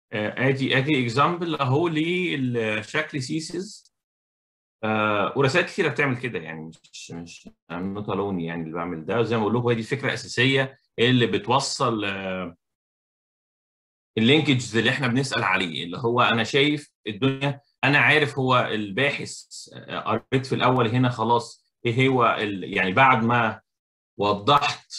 آه، ادي ادي اكزامبل اهو لشكل سيسز آه ورسائل كثيره بتعمل كده يعني مش مش نوت الون يعني اللي بعمل ده زي ما بقول لكم هي دي الفكره الاساسيه اللي بتوصل آه اللينكجز اللي احنا بنسال عليه اللي هو انا شايف الدنيا انا عارف هو الباحث آه، قريت في الاول هنا خلاص ايه هو يعني بعد ما وضحت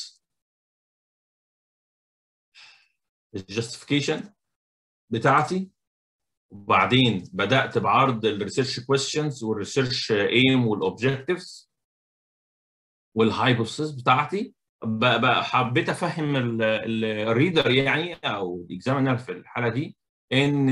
الجاستيفيكيشن بتاعتي وبعدين بدات بعرض الريسيرش كويستشنز والريسيرش ايم والاوبجكتيفز والهايبوثيسز بتاعتي بقى حبيت افهم الريدر يعني او الاكزامينر في الحاله دي ان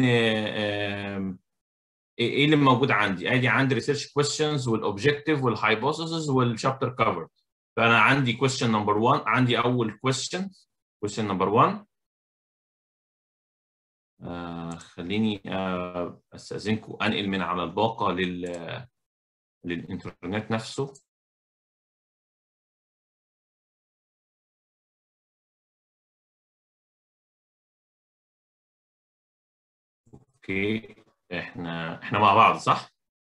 ايه اللي موجود عندي ادي عندي ريسيرش كويستشنز والاوبجكتيف والهايبوثيسز والشابتر كفر فانا عندي كويستشن نمبر 1 عندي اول كويستشن كويستشن نمبر 1 آه خليني آه استاذنكم انقل من على الباقه لل للانترنت نفسه اوكي احنا احنا مع بعض صح؟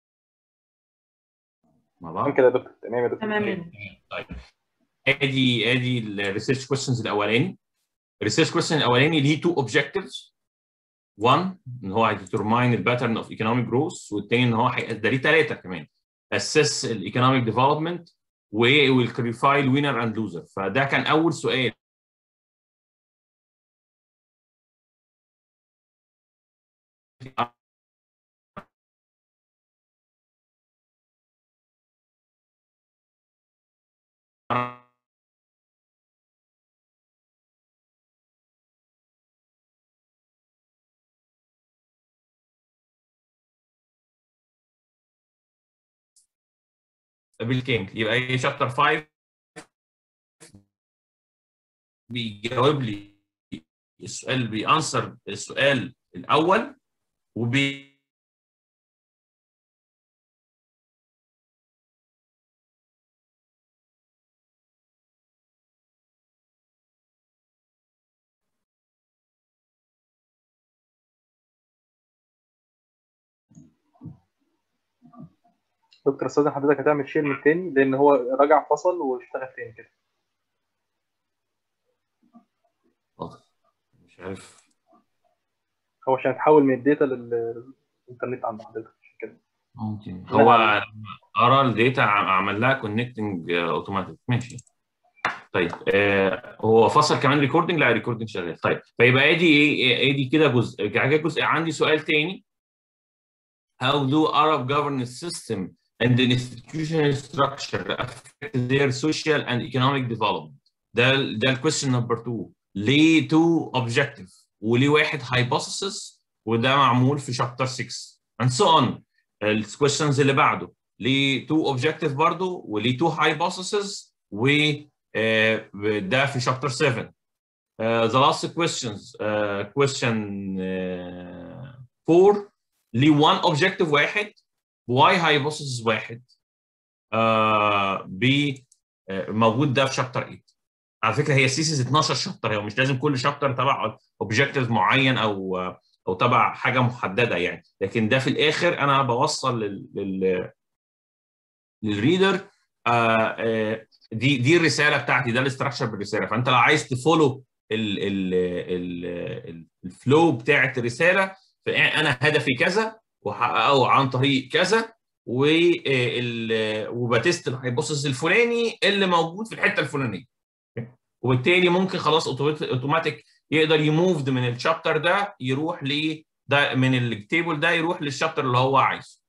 مع بعض كده يا دكتور تمام يا دكتور تمام طيب ادي ادي الريسيرش كويستشنز الاولاني الريسيرش كويستشن الاولاني ليه تو اوبجكتيفز 1 ان هو هيديترماين الباترن اوف ايكونوميك جروث والثاني ان هو ده ليه ثلاثه كمان اسس الايكونوميك ديفلوبمنت ويل كلاريفاي الوينر اند لوزر فده كان اول سؤال بالكامل يبقى ايه شابتر 5 بيجاوب لي السؤال بيأنسر السؤال الاول وبي دكتور استاذ حضرتك هتعمل شير من تاني لان هو رجع فصل واشتغل تاني كده مش عارف هو عشان تحول من الداتا للانترنت عند حضرتك عشان كده ممكن هو ارى الداتا عمل لها كونكتنج اوتوماتيك ماشي طيب آه هو فصل كمان ريكوردنج لا ريكوردنج شغال طيب فيبقى ادي ايه ادي كده جزء جزء عندي سؤال تاني How do Arab governance system and the institutional structure affect their social and economic development ده ده الكويستشن نمبر 2 ليه تو اوبجكتيف وليه واحد hypothesis وده معمول في شابتر 6 and so on الكويستشنز اللي بعده ليه تو اوبجكتيف برضه وليه تو hypothesis و ده في شابتر 7 uh, the last questions uh, question uh, 4 ليه one objective واحد واي hypothesis واحد uh, ب uh, موجود ده في شابتر 8 على فكره هي سيسيس 12 شابتر هو مش لازم كل شابتر تبع اوبجكتيف معين او او تبع حاجه محدده يعني لكن ده في الاخر انا بوصل لل, لل... للريدر آه آه دي دي الرساله بتاعتي ده الاستراكشر بالرساله فانت لو عايز تفولو ال ال ال الفلو بتاعت الرساله فانا هدفي كذا وحققه عن طريق كذا وبتست الهايبوثيسيس الفلاني اللي موجود في الحته الفلانيه وبالتالي ممكن خلاص اوتوماتيك يقدر يموفد من الشابتر ده يروح ل ده من التيبل ده يروح للشابتر اللي هو عايزه